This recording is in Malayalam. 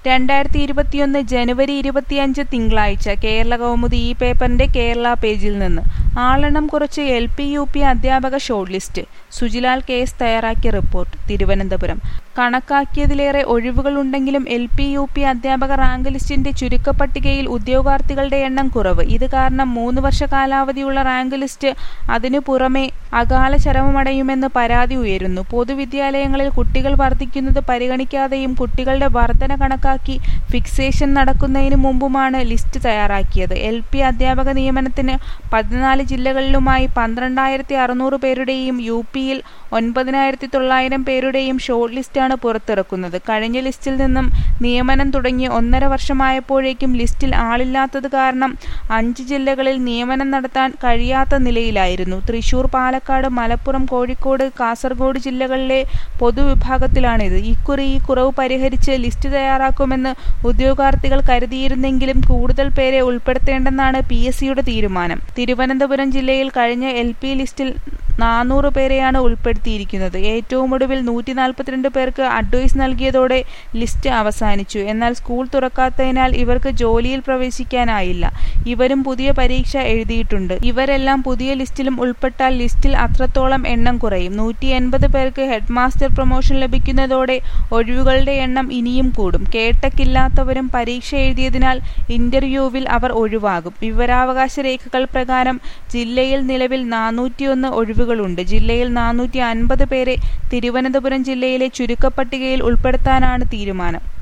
രണ്ടായിരത്തി ഇരുപത്തിയൊന്ന് ജനുവരി ഇരുപത്തിയഞ്ച് തിങ്കളാഴ്ച കേരള കൗമുദി ഈ പേപ്പറിന്റെ കേരള പേജിൽ നിന്ന് ആളെണ്ണം കുറച്ച് എൽ പി യു പി അധ്യാപക ഷോർട്ട് ലിസ്റ്റ് സുജിലാൽ കേസ് തയ്യാറാക്കിയ റിപ്പോർട്ട് തിരുവനന്തപുരം കണക്കാക്കിയതിലേറെ ഒഴിവുകളുണ്ടെങ്കിലും എൽ പി യു പി അധ്യാപക റാങ്ക് ലിസ്റ്റിന്റെ ചുരുക്കപ്പട്ടികയിൽ ഉദ്യോഗാർത്ഥികളുടെ എണ്ണം കുറവ് ഇത് കാരണം മൂന്ന് വർഷ കാലാവധിയുള്ള റാങ്ക് ലിസ്റ്റ് അതിനു പുറമെ അകാല ചരമമടയുമെന്ന് പരാതി ഉയരുന്നു പൊതുവിദ്യാലയങ്ങളിൽ കുട്ടികൾ വർദ്ധിക്കുന്നത് പരിഗണിക്കാതെയും കുട്ടികളുടെ വർധന കണക്കാക്കി ഫിക്സേഷൻ നടക്കുന്നതിന് മുമ്പുമാണ് ലിസ്റ്റ് തയ്യാറാക്കിയത് എൽ പി അധ്യാപക നിയമനത്തിന് പതിനാല് ജില്ലകളിലുമായി പന്ത്രണ്ടായിരത്തി അറുന്നൂറ് പേരുടെയും യു പിയിൽ ഒൻപതിനായിരത്തി തൊള്ളായിരം പേരുടെയും ഷോർട്ട് ലിസ്റ്റാണ് പുറത്തിറക്കുന്നത് കഴിഞ്ഞ ലിസ്റ്റിൽ നിന്നും നിയമനം തുടങ്ങി ഒന്നര വർഷമായപ്പോഴേക്കും ലിസ്റ്റിൽ ആളില്ലാത്തത് കാരണം അഞ്ച് ജില്ലകളിൽ നിയമനം നടത്താൻ കഴിയാത്ത നിലയിലായിരുന്നു തൃശൂർ പാലക്കാട് മലപ്പുറം കോഴിക്കോട് കാസർഗോഡ് ജില്ലകളിലെ പൊതുവിഭാഗത്തിലാണിത് ഇക്കുറി ഈ കുറവ് പരിഹരിച്ച് ലിസ്റ്റ് തയ്യാറാക്കുമെന്ന് ഉദ്യോഗാർത്ഥികൾ കരുതിയിരുന്നെങ്കിലും കൂടുതൽ പേരെ ഉൾപ്പെടുത്തേണ്ടെന്നാണ് പി എസ് സിയുടെ തീരുമാനം തിരുവനന്തപുരം ജില്ലയിൽ കഴിഞ്ഞ എൽ പി ലിസ്റ്റിൽ നാനൂറ് പേരെയാണ് ഉൾപ്പെടുത്തിയിരിക്കുന്നത് ഏറ്റവും ഒടുവിൽ നൂറ്റി നാൽപ്പത്തിരണ്ട് പേർക്ക് അഡ്വൈസ് നൽകിയതോടെ ലിസ്റ്റ് അവസാനിച്ചു എന്നാൽ സ്കൂൾ തുറക്കാത്തതിനാൽ ഇവർക്ക് ജോലിയിൽ പ്രവേശിക്കാനായില്ല ഇവരും പുതിയ പരീക്ഷ എഴുതിയിട്ടുണ്ട് ഇവരെല്ലാം പുതിയ ലിസ്റ്റിലും ഉൾപ്പെട്ടാൽ ലിസ്റ്റിൽ അത്രത്തോളം എണ്ണം കുറയും നൂറ്റി എൺപത് പേർക്ക് ഹെഡ് മാസ്റ്റർ പ്രൊമോഷൻ ലഭിക്കുന്നതോടെ ഒഴിവുകളുടെ എണ്ണം ഇനിയും കൂടും കേട്ടക്കില്ലാത്തവരും പരീക്ഷ എഴുതിയതിനാൽ ഇന്റർവ്യൂവിൽ അവർ ഒഴിവാകും വിവരാവകാശ രേഖകൾ പ്രകാരം ജില്ലയിൽ നിലവിൽ നാനൂറ്റിയൊന്ന് ഒഴിവുകളുണ്ട് ജില്ലയിൽ നാനൂറ്റി അൻപത് പേരെ തിരുവനന്തപുരം ജില്ലയിലെ ചുരുക്കപ്പട്ടികയിൽ ഉൾപ്പെടുത്താനാണ് തീരുമാനം